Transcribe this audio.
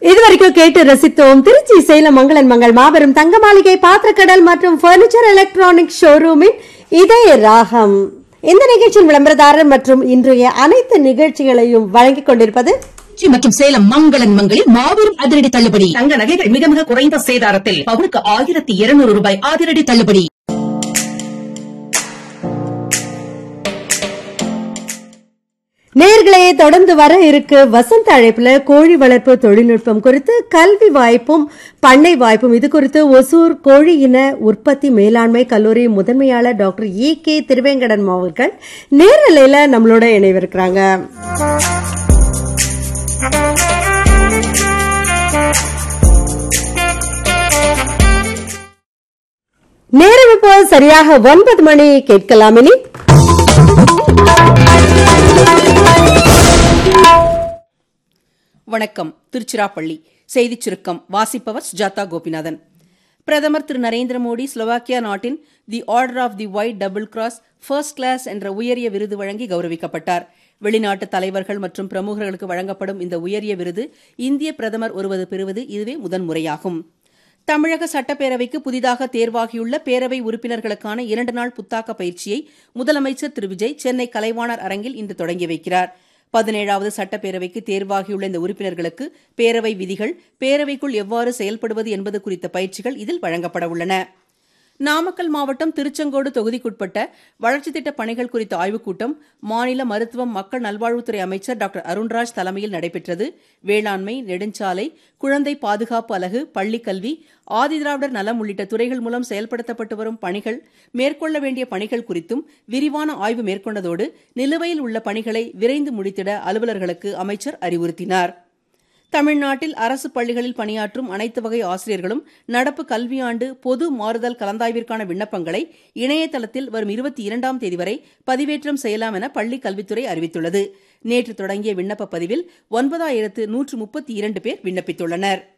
இதுவரைக்கும் கேட்டு ரசித்தோம் திருச்சி சேலம் மங்களன் மங்கள் மாபெரும் தங்க மாளிகை பாத்திரக்கடல் மற்றும் பர்னிச்சர் எலக்ட்ரானிக் ஷோரூமின் இதய ராகம் இந்த நிகழ்ச்சியின் விளம்பரதாரர் மற்றும் இன்றைய அனைத்து நிகழ்ச்சிகளையும் வழங்கிக் கொண்டிருப்பது திருச்சி மற்றும் சேலம் மங்களன் மங்களில் மாபெரும் அதிரடி தள்ளுபடி தங்க நகைகள் மிக மிக குறைந்த சேதாரத்தில் பவுனுக்கு ஆயிரத்தி இருநூறு ரூபாய் அதிரடி தள்ளுபடி நேர்களே தொடர்ந்து வர இருக்கு வசந்த அழைப்புல கோழி வளர்ப்பு தொழில்நுட்பம் குறித்து கல்வி வாய்ப்பும் பண்ணை வாய்ப்பும் இது குறித்து ஒசூர் கோழி இன உற்பத்தி மேலாண்மை கல்லூரி முதன்மையாளர் டாக்டர் ஏ கே திருவேங்கடன் அவர்கள் நேரலையில நம்மளோட இணைவிருக்கிறாங்க நேரம் இப்போ சரியாக ஒன்பது மணி கேட்கலாம் இனி வணக்கம் திருச்சிராப்பள்ளி செய்திச் சுருக்கம் வாசிப்பவர் சுஜாதா கோபிநாதன் பிரதமர் திரு நரேந்திர மோடி ஸ்லோவாக்கியா நாட்டின் the order of the white double cross first class என்ற உயரிய விருது வழங்கி கௌரவிக்கப்பட்டார் வெளிநாட்டு தலைவர்கள் மற்றும் பிரமுகர்களுக்கு வழங்கப்படும் இந்த உயரிய விருது இந்திய பிரதமர் ஒருவது பெறுவது இதுவே முதன்முறையாகும் தமிழக சட்டப்பேரவைக்கு புதிதாக தேர்வாகியுள்ள பேரவை உறுப்பினர்களுக்கான இரண்டு நாள் புத்தாக்க பயிற்சியை முதலமைச்சர் திரு விஜய் சென்னை கலைவாணர் அரங்கில் இன்று தொடங்கி வைக்கிறார் பதினேழாவது சட்டப்பேரவைக்கு தேர்வாகியுள்ள இந்த உறுப்பினர்களுக்கு பேரவை விதிகள் பேரவைக்குள் எவ்வாறு செயல்படுவது என்பது குறித்த பயிற்சிகள் இதில் வழங்கப்பட உள்ளன நாமக்கல் மாவட்டம் திருச்செங்கோடு தொகுதிக்குட்பட்ட வளர்ச்சித் திட்ட பணிகள் குறித்த ஆய்வுக் கூட்டம் மாநில மருத்துவம் மக்கள் நல்வாழ்வுத்துறை அமைச்சர் டாக்டர் அருண்ராஜ் தலைமையில் நடைபெற்றது வேளாண்மை நெடுஞ்சாலை குழந்தை பாதுகாப்பு அலகு பள்ளிக்கல்வி ஆதிதிராவிடர் நலம் உள்ளிட்ட துறைகள் மூலம் செயல்படுத்தப்பட்டு வரும் பணிகள் மேற்கொள்ள வேண்டிய பணிகள் குறித்தும் விரிவான ஆய்வு மேற்கொண்டதோடு நிலுவையில் உள்ள பணிகளை விரைந்து முடித்திட அலுவலர்களுக்கு அமைச்சர் அறிவுறுத்தினார் தமிழ்நாட்டில் அரசு பள்ளிகளில் பணியாற்றும் அனைத்து வகை ஆசிரியர்களும் நடப்பு கல்வியாண்டு பொது மாறுதல் கலந்தாய்விற்கான விண்ணப்பங்களை இணையதளத்தில் வரும் இருபத்தி இரண்டாம் தேதி வரை பதிவேற்றம் செய்யலாம் என பள்ளிக் கல்வித்துறை அறிவித்துள்ளது நேற்று தொடங்கிய விண்ணப்ப பதிவில் ஒன்பதாயிரத்து நூற்று முப்பத்தி இரண்டு பேர் விண்ணப்பித்துள்ளனர்